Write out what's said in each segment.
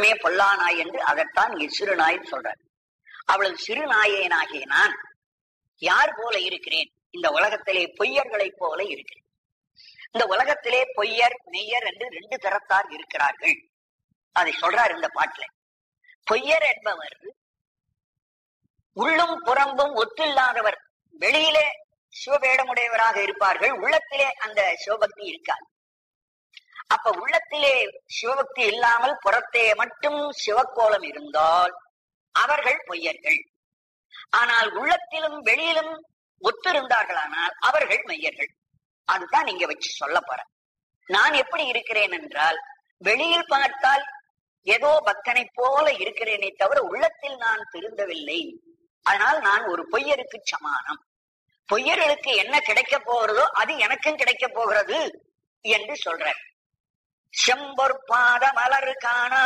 சின்னமே பொல்லா நாய் என்று அதைத்தான் இங்கே சிறு நாய் சொல்றார் அவளது சிறு நாயேனாகிய நான் யார் போல இருக்கிறேன் இந்த உலகத்திலே பொய்யர்களைப் போல இருக்கிறேன் இந்த உலகத்திலே பொய்யர் மெய்யர் என்று ரெண்டு தரத்தார் இருக்கிறார்கள் அதை சொல்றார் இந்த பாட்டுல பொய்யர் என்பவர் உள்ளும் புறம்பும் ஒத்தில்லாதவர் வெளியிலே சிவபேடமுடையவராக இருப்பார்கள் உள்ளத்திலே அந்த சிவபக்தி இருக்காது அப்ப உள்ளத்திலே சிவபக்தி இல்லாமல் புறத்தே மட்டும் சிவக்கோலம் இருந்தால் அவர்கள் பொய்யர்கள் ஆனால் உள்ளத்திலும் வெளியிலும் ஒத்திருந்தார்களானால் அவர்கள் மெய்யர்கள் அதுதான் நீங்க வச்சு சொல்ல போற நான் எப்படி இருக்கிறேன் என்றால் வெளியில் பார்த்தால் ஏதோ பக்தனை போல இருக்கிறேனே தவிர உள்ளத்தில் நான் திருந்தவில்லை அதனால் நான் ஒரு பொய்யருக்கு சமானம் பொய்யர்களுக்கு என்ன கிடைக்க போகிறதோ அது எனக்கும் கிடைக்க போகிறது என்று சொல்றார் செம்பொற்பாத மலர் காணா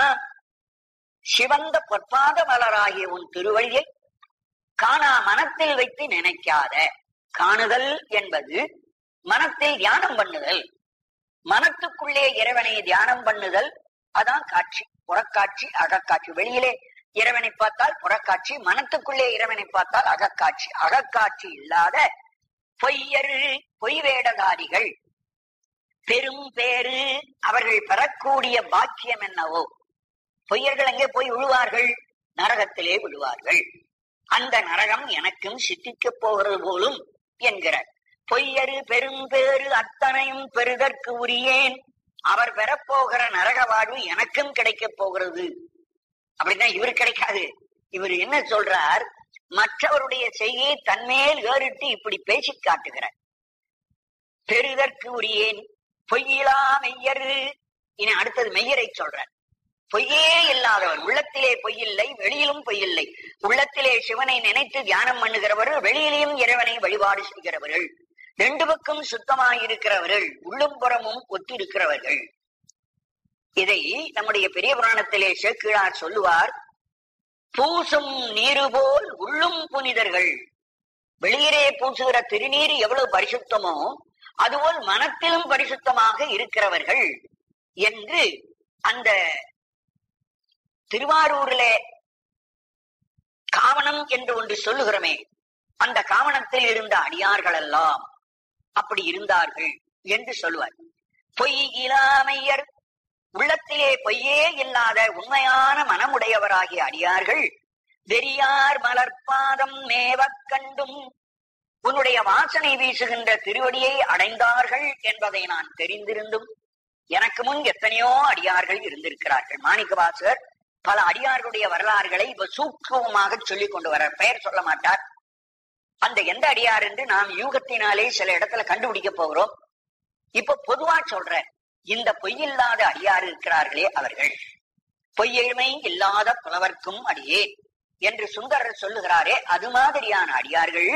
சிவந்த பொற்பாத மலராகிய உன் திருவழியை காணா மனத்தில் வைத்து நினைக்காத காணுதல் என்பது மனத்தில் தியானம் பண்ணுதல் மனத்துக்குள்ளே இறைவனை தியானம் பண்ணுதல் அதான் காட்சி புறக்காட்சி அகக்காட்சி வெளியிலே இறைவனை பார்த்தால் புறக்காட்சி மனத்துக்குள்ளே இறைவனை பார்த்தால் அகக்காட்சி அகக்காட்சி இல்லாத பொய்யரு பொய் வேடதாரிகள் பெரும் பேரு அவர்கள் பெறக்கூடிய பாக்கியம் என்னவோ பொய்யர்கள் எங்கே போய் விழுவார்கள் நரகத்திலே விழுவார்கள் அந்த நரகம் எனக்கும் சித்திக்கப் போகிறது போலும் என்கிறார் பொய்யரு பெரும்பேறு அத்தனையும் பெறுதற்கு உரியேன் அவர் பெறப்போகிற நரக வாழ்வு எனக்கும் கிடைக்கப் போகிறது அப்படின்னா இவரு கிடைக்காது இவர் என்ன சொல்றார் மற்றவருடைய செய்யை தன்மேல் ஏறிட்டு இப்படி பேசி காட்டுகிறார் பெறுதற்கு உரியேன் பொய்யிலா மெய்யரு இனி அடுத்தது மெய்யரை சொல்றார் பொய்யே இல்லாதவர் உள்ளத்திலே பொய்யில்லை வெளியிலும் பொய்யில்லை உள்ளத்திலே சிவனை நினைத்து தியானம் பண்ணுகிறவர்கள் வெளியிலேயும் இறைவனை வழிபாடு செய்கிறவர்கள் ரெண்டு பக்கம் சுத்தமாயிருக்கிறவர்கள் உள்ளும் புறமும் ஒத்திருக்கிறவர்கள் இதை நம்முடைய பெரிய புராணத்திலே சேக்கிழார் சொல்லுவார் பூசும் நீரு போல் உள்ளும் புனிதர்கள் வெளியிலே பூசுகிற திருநீர் எவ்வளவு பரிசுத்தமோ அதுபோல் மனத்திலும் பரிசுத்தமாக இருக்கிறவர்கள் என்று அந்த திருவாரூரிலே காவணம் என்று ஒன்று சொல்லுகிறோமே அந்த காவணத்தில் இருந்த அடியார்கள் எல்லாம் அப்படி இருந்தார்கள் என்று சொல்லுவார் பொய் இலாமையர் உள்ளத்திலே பொய்யே இல்லாத உண்மையான மனமுடையவராகிய அடியார்கள் வெறியார் மலர்பாதம் மேவக் கண்டும் உன்னுடைய வாசனை வீசுகின்ற திருவடியை அடைந்தார்கள் என்பதை நான் தெரிந்திருந்தும் எனக்கு முன் எத்தனையோ அடியார்கள் இருந்திருக்கிறார்கள் மாணிக்கவாசகர் பல அடியார்களுடைய வரலாறுகளை இப்ப சூக்குவமாக சொல்லிக் கொண்டு வர பெயர் சொல்ல மாட்டார் அந்த எந்த அடியார் என்று நாம் யூகத்தினாலே சில இடத்துல கண்டுபிடிக்க போகிறோம் இப்ப பொதுவா சொல்ற இந்த பொய்யில்லாத அடியார் இருக்கிறார்களே அவர்கள் பொய்யெழுமை இல்லாத புலவர்க்கும் அடியே என்று சுந்தரர் சொல்லுகிறாரே அது மாதிரியான அடியார்கள்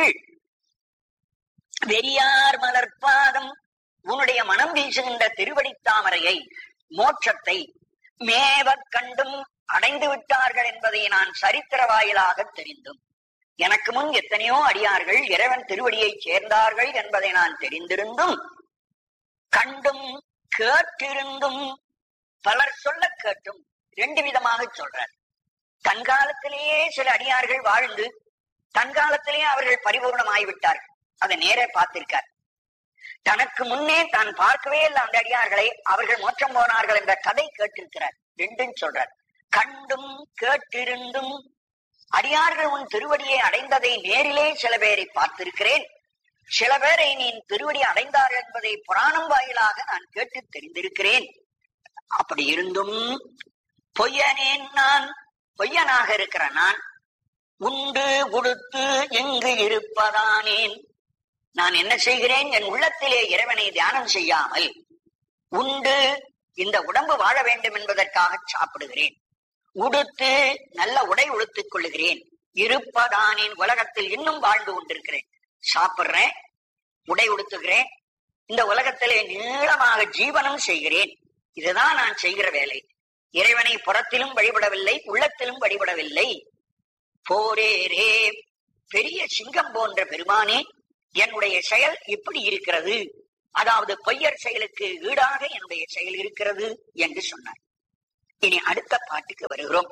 வெறியார் மலர்பாதம் உன்னுடைய மனம் வீசுகின்ற திருவடி தாமரையை மோட்சத்தை மேவக் கண்டும் அடைந்து விட்டார்கள் என்பதை நான் சரித்திர வாயிலாக தெரிந்தும் எனக்கு முன் எத்தனையோ அடியார்கள் இறைவன் திருவடியை சேர்ந்தார்கள் என்பதை நான் தெரிந்திருந்தும் கண்டும் கேட்டிருந்தும் பலர் சொல்ல கேட்டும் ரெண்டு விதமாக சொல்றார் தன்காலத்திலேயே சில அடியார்கள் வாழ்ந்து தன்காலத்திலேயே அவர்கள் பரிபூர்ணமாகிவிட்டார்கள் அதை நேரே பார்த்திருக்கார் தனக்கு முன்னே தான் பார்க்கவே இல்லை அந்த அடியார்களை அவர்கள் மோட்சம் போனார்கள் என்ற கதை கேட்டிருக்கிறார் ரெண்டும் சொல்றார் கண்டும் கேட்டிருந்தும் அடியார்கள் உன் திருவடியை அடைந்ததை நேரிலே சில பேரை பார்த்திருக்கிறேன் சில பேரை நீ திருவடி அடைந்தார் என்பதை புராணம் வாயிலாக நான் கேட்டு தெரிந்திருக்கிறேன் அப்படி இருந்தும் பொய்யனேன் நான் பொய்யனாக இருக்கிற நான் உண்டு உடுத்து எங்கு இருப்பதானேன் நான் என்ன செய்கிறேன் என் உள்ளத்திலே இறைவனை தியானம் செய்யாமல் உண்டு இந்த உடம்பு வாழ வேண்டும் என்பதற்காக சாப்பிடுகிறேன் உடுத்து நல்ல உடை உடுத்துக் கொள்ளுகிறேன் இருப்பதானேன் உலகத்தில் இன்னும் வாழ்ந்து கொண்டிருக்கிறேன் சாப்பிடுறேன் உடை உடுத்துகிறேன் இந்த உலகத்திலே நீளமாக ஜீவனம் செய்கிறேன் இதுதான் நான் செய்கிற வேலை இறைவனை புறத்திலும் வழிபடவில்லை உள்ளத்திலும் வழிபடவில்லை போரேரே பெரிய சிங்கம் போன்ற பெருமானே என்னுடைய செயல் இப்படி இருக்கிறது அதாவது பொய்யர் செயலுக்கு ஈடாக என்னுடைய செயல் இருக்கிறது என்று சொன்னார் இனி அடுத்த பாட்டுக்கு வருகிறோம்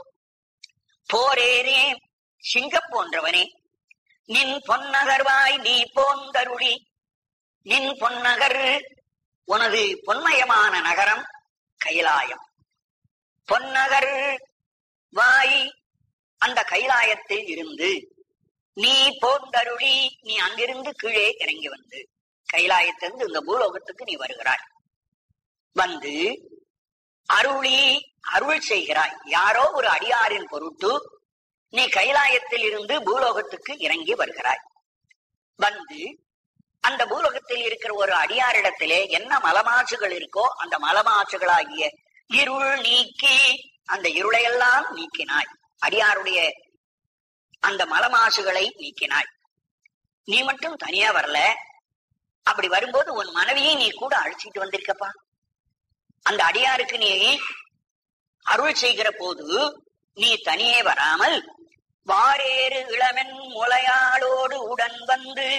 போரேரே சிங்கம் போன்றவனே நின் பொன்னகர்வாய் நீ போந்தருளி நின் பொன்னகர் உனது பொன்மயமான நகரம் கைலாயம் பொன்னகர் வாய் அந்த கைலாயத்தில் இருந்து நீ போந்தருளி நீ அங்கிருந்து கீழே இறங்கி வந்து கைலாயத்திலிருந்து இந்த பூலோகத்துக்கு நீ வருகிறாய் வந்து அருளி அருள் செய்கிறாய் யாரோ ஒரு அடியாரின் பொருட்டு நீ கைலாயத்தில் இருந்து பூலோகத்துக்கு இறங்கி வருகிறாய் வந்து அந்த பூலோகத்தில் இருக்கிற ஒரு அடியாரிடத்திலே என்ன மலமாசுகள் இருக்கோ அந்த மலமாசுகளாகிய இருள் நீக்கி அந்த இருளையெல்லாம் நீக்கினாய் அடியாருடைய அந்த மலமாசுகளை நீக்கினாய் நீ மட்டும் தனியா வரல அப்படி வரும்போது உன் மனைவியை நீ கூட அழைச்சிட்டு வந்திருக்கப்பா அந்த அடியாருக்கு நீ அருள் செய்கிற போது நீ தனியே வராமல் வாரேறு இளமென் முளையாளோடு உடன் வந்து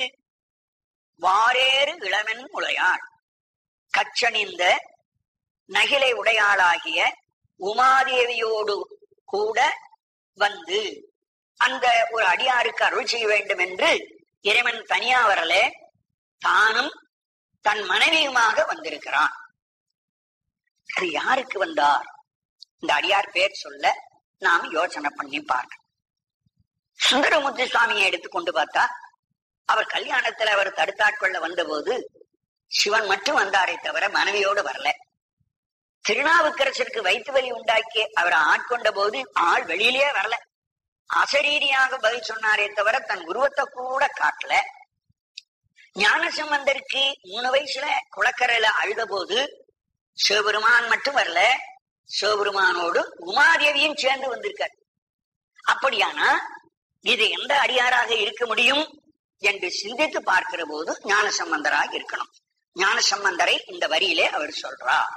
வாரேறு இளமென் முளையாள் கச்சணிந்த நகிலை உடையாளாகிய உமாதேவியோடு கூட வந்து அந்த ஒரு அடியாருக்கு அருள் செய்ய வேண்டும் என்று இறைவன் தனியா வரல தானும் தன் மனைவியுமாக வந்திருக்கிறான் அது யாருக்கு வந்தார் இந்த அடியார் பேர் சொல்ல நாம் யோசனை பண்ணி பார்க்க சுந்தரமுத்து சுவாமியை எடுத்துக்கொண்டு பார்த்தா அவர் கல்யாணத்துல அவர் தடுத்தாட்கொள்ள வந்தபோது சிவன் மட்டும் வந்தாரே தவிர மனைவியோடு வரல திருநாவுக்கரசருக்கு வயிற்று வலி உண்டாக்கி அவரை ஆட்கொண்ட போது ஆள் வெளியிலேயே வரல அசரீரியாக பதில் சொன்னாரே தவிர தன் உருவத்தை கூட காட்டல ஞானசம்பந்தருக்கு மூணு வயசுல குளக்கரையில அழுத போது சிவபெருமான் மட்டும் வரல சிவபெருமானோடு உமாதேவியும் சேர்ந்து வந்திருக்கார் அப்படியானா இது எந்த அடியாராக இருக்க முடியும் என்று சிந்தித்து பார்க்கிற போது ஞானசம்பந்தராக இருக்கணும் ஞானசம்பந்தரை இந்த வரியிலே அவர் சொல்றார்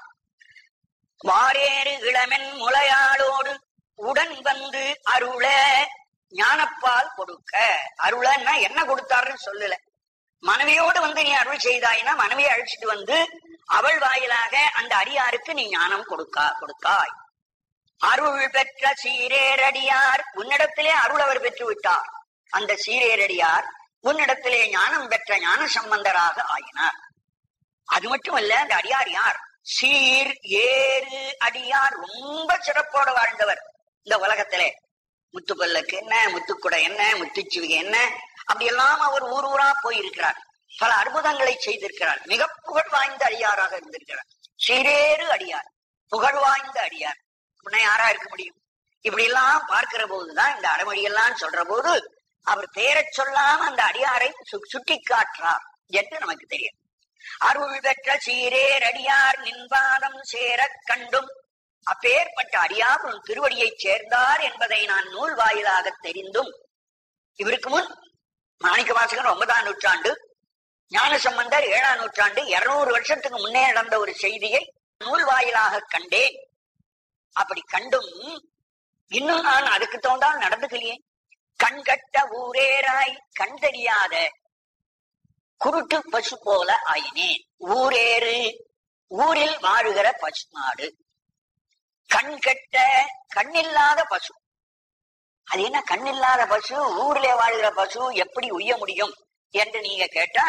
வாரேறு இளமென் முளையாளோடு உடன் வந்து அருள ஞானப்பால் கொடுக்க அருளன்னா என்ன கொடுத்தாருன்னு சொல்லல மனைவியோடு வந்து நீ அருள் செய்தாயினா மனைவியை அழைச்சிட்டு வந்து அவள் வாயிலாக அந்த அடியாருக்கு நீ ஞானம் கொடுக்கா கொடுக்காய் அருள் பெற்ற சீரேரடியார் உன்னிடத்திலே அருள் அவர் பெற்று விட்டார் அந்த சீரேரடியார் உன்னிடத்திலே ஞானம் பெற்ற ஞான சம்பந்தராக ஆயினார் அது மட்டுமல்ல அந்த அடியார் யார் சீர் ஏறு அடியார் ரொம்ப சிறப்போட வாழ்ந்தவர் இந்த உலகத்திலே முத்துப்பல்லுக்கு என்ன முத்துக்குடை என்ன முத்துச்சிவிகை என்ன அப்படி எல்லாம் அவர் ஊர் ஊரா போயிருக்கிறார் பல அற்புதங்களை செய்திருக்கிறார் மிக புகழ் வாய்ந்த அடியாராக இருந்திருக்கிறார் சீரேறு அடியார் புகழ் வாய்ந்த அடியார் உன்னை யாரா இருக்க முடியும் இப்படி எல்லாம் பார்க்கிற போதுதான் இந்த அடமொழியெல்லாம் சொல்ற போது அவர் பேரச் சொல்லாம அந்த அடியாரை சு- சுட்டி காட்டுறார் என்று நமக்கு தெரியும் அருள் பெற்ற சீரேர் அடியார் நின்பாதம் சேரக் கண்டும் அப்பேற்பட்ட அடியார் உன் திருவடியைச் சேர்ந்தார் என்பதை நான் நூல் வாயிலாக தெரிந்தும் இவருக்கு முன் மாணிக்க வாசகன் ஒன்பதாம் நூற்றாண்டு ஞானசம்பந்தர் ஏழாம் நூற்றாண்டு இருநூறு வருஷத்துக்கு முன்னே நடந்த ஒரு செய்தியை நூல் வாயிலாக கண்டேன் அப்படி கண்டும் இன்னும் நான் அதுக்கு தோண்டால் நடந்துக்கலையே கண்கட்ட ஊரேராய் கண் தெரியாத குருட்டு பசு போல ஆயினேன் ஊரேறு ஊரில் வாழுகிற பசு மாடு கண் கெட்ட கண்ணில்லாத பசு அது என்ன கண்ணில்லாத பசு ஊர்ல வாழ்கிற பசு எப்படி உய்ய முடியும் என்று நீங்க கேட்டா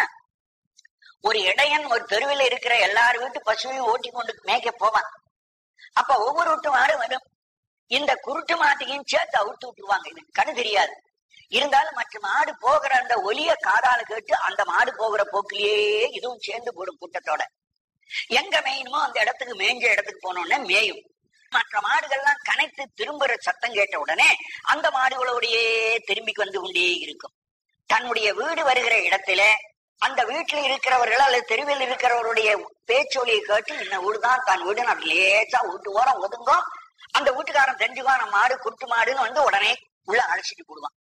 ஒரு இடையன் ஒரு தெருவில் இருக்கிற எல்லார் வீட்டு பசுவையும் ஓட்டி கொண்டு மேய்க்க போவான் அப்ப ஒவ்வொரு வீட்டு மாடு வரும் இந்த குருட்டு மாட்டையும் சேர்த்து அவுத்து விட்டுருவாங்க இது கண்ணு தெரியாது இருந்தாலும் மற்ற மாடு போகிற அந்த ஒலிய காதால கேட்டு அந்த மாடு போகிற போக்கிலேயே இதுவும் சேர்ந்து போடும் கூட்டத்தோட எங்க மேயணுமோ அந்த இடத்துக்கு மேய்ஞ்ச இடத்துக்கு போனோடனே மேயும் மற்ற மாடுகள்லாம் கனைத்து திரும்புற சத்தம் கேட்ட உடனே அந்த மாடுகளோடையே திரும்பி வந்து கொண்டே இருக்கும் தன்னுடைய வீடு வருகிற இடத்துல அந்த வீட்டில் இருக்கிறவர்கள் அல்லது தெருவில் இருக்கிறவருடைய பேச்சொலியை கேட்டு இந்த வீடுதான் தன் வீடுன்னு அப்படி லேசா வீட்டு ஓரம் ஒதுங்கோ அந்த வீட்டுக்காரன் தெரிஞ்சுக்கோ நம்ம மாடு குட்டு மாடுன்னு வந்து உடனே உள்ள அழைச்சிட்டு போடுவான்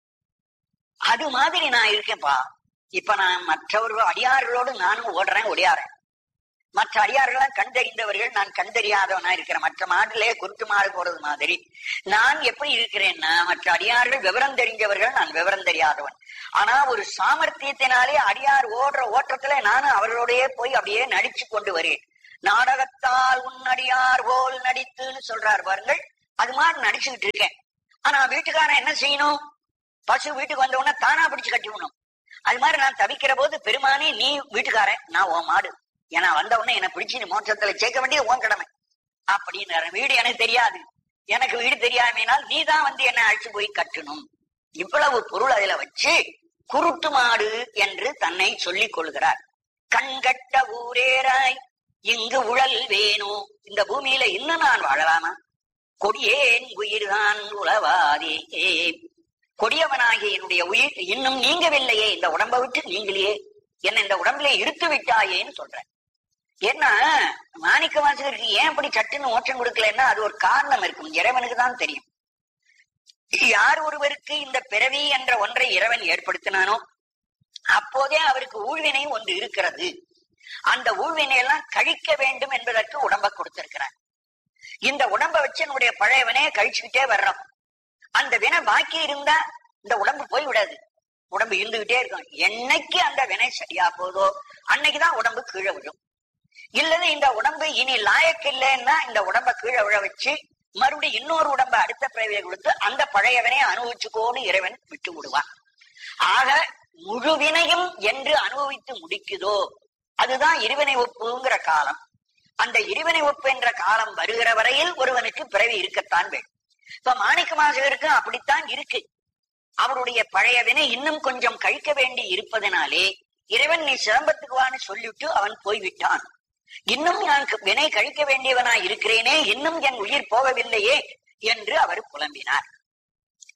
அது மாதிரி நான் இருக்கேன்ப்பா இப்ப நான் மற்றவர்கள் அடியார்களோடு நானும் ஓடுறேன் ஒடியாறேன் மற்ற அடியார்கள்லாம் கண் தெரிந்தவர்கள் நான் கண் தெரியாதவனா இருக்கிறேன் மற்ற மாடுலே குருட்டு மாடு போறது மாதிரி நான் எப்படி இருக்கிறேன்னா மற்ற அடியார்கள் விவரம் தெரிஞ்சவர்கள் நான் விவரம் தெரியாதவன் ஆனா ஒரு சாமர்த்தியத்தினாலே அடியார் ஓடுற ஓட்டத்துல நானும் அவர்களோடயே போய் அப்படியே நடிச்சு கொண்டு வரேன் நாடகத்தால் உன் அடியார் போல் நடித்துன்னு சொல்றார் பாருங்கள் அது மாதிரி நடிச்சுக்கிட்டு இருக்கேன் ஆனா வீட்டுக்காரன் என்ன செய்யணும் பசு வீட்டுக்கு வந்த உடனே தானா பிடிச்சு கட்டி விடணும் அது மாதிரி நான் தவிக்கிற போது பெருமானே நீ வீட்டுக்காரன் நான் உன் மாடு ஏன்னா வந்த உடனே என்ன பிடிச்சு நீ மோட்சத்துல சேர்க்க வேண்டிய உன் கடமை அப்படின்னு வீடு எனக்கு தெரியாது எனக்கு வீடு தெரியாமையினால் நீ தான் வந்து என்ன அழைச்சு போய் கட்டணும் இவ்வளவு பொருள் அதுல வச்சு குருட்டு மாடு என்று தன்னை சொல்லிக் கொள்கிறார் கண்கட்ட ஊரேராய் இங்கு உழல் வேணும் இந்த பூமியில இன்னும் நான் வாழலாமா கொடியேன் உயிர்தான் உளவாதே கொடியவனாகிய என்னுடைய உயிர் இன்னும் நீங்கவில்லையே இந்த உடம்பை விட்டு நீங்களே என்ன இந்த உடம்புல இருத்து விட்டாயேன்னு சொல்றேன் ஏன்னா மாணிக்க வாசகருக்கு ஏன் அப்படி சட்டுன்னு மோட்சம் கொடுக்கலன்னா அது ஒரு காரணம் இருக்கும் இறைவனுக்கு தான் தெரியும் யார் ஒருவருக்கு இந்த பிறவி என்ற ஒன்றை இறைவன் ஏற்படுத்தினானோ அப்போதே அவருக்கு ஊழ்வினை ஒன்று இருக்கிறது அந்த ஊழ்வினை எல்லாம் கழிக்க வேண்டும் என்பதற்கு உடம்ப கொடுத்திருக்கிறார் இந்த உடம்ப வச்சு என்னுடைய பழையவனே கழிச்சுக்கிட்டே வர்றோம் அந்த வினை பாக்கி இருந்தா இந்த உடம்பு போய் விடாது உடம்பு இருந்துகிட்டே இருக்கும் என்னைக்கு அந்த வினை சரியா போதோ அன்னைக்குதான் உடம்பு கீழே விழும் இல்லது இந்த உடம்பு இனி லாயக்கு இல்லைன்னா இந்த உடம்ப கீழே விழ வச்சு மறுபடியும் இன்னொரு உடம்ப அடுத்த பிறவியை கொடுத்து அந்த பழையவனை அனுபவிச்சுக்கோன்னு இறைவன் விட்டு விடுவான் ஆக முழுவினையும் என்று அனுபவித்து முடிக்குதோ அதுதான் இருவினை ஒப்புங்கிற காலம் அந்த இருவினை ஒப்பு என்ற காலம் வருகிற வரையில் ஒருவனுக்கு பிறவி இருக்கத்தான் வேண்டும் இப்ப மாணிக்க மாசகருக்கு அப்படித்தான் இருக்கு அவருடைய பழைய வினை இன்னும் கொஞ்சம் கழிக்க வேண்டி இருப்பதனாலே இறைவன் நீ சிலம்பத்துக்கு வான்னு சொல்லிவிட்டு அவன் போய்விட்டான் இன்னும் நான் வினை கழிக்க வேண்டியவனா இருக்கிறேனே இன்னும் என் உயிர் போகவில்லையே என்று அவர் புலம்பினார்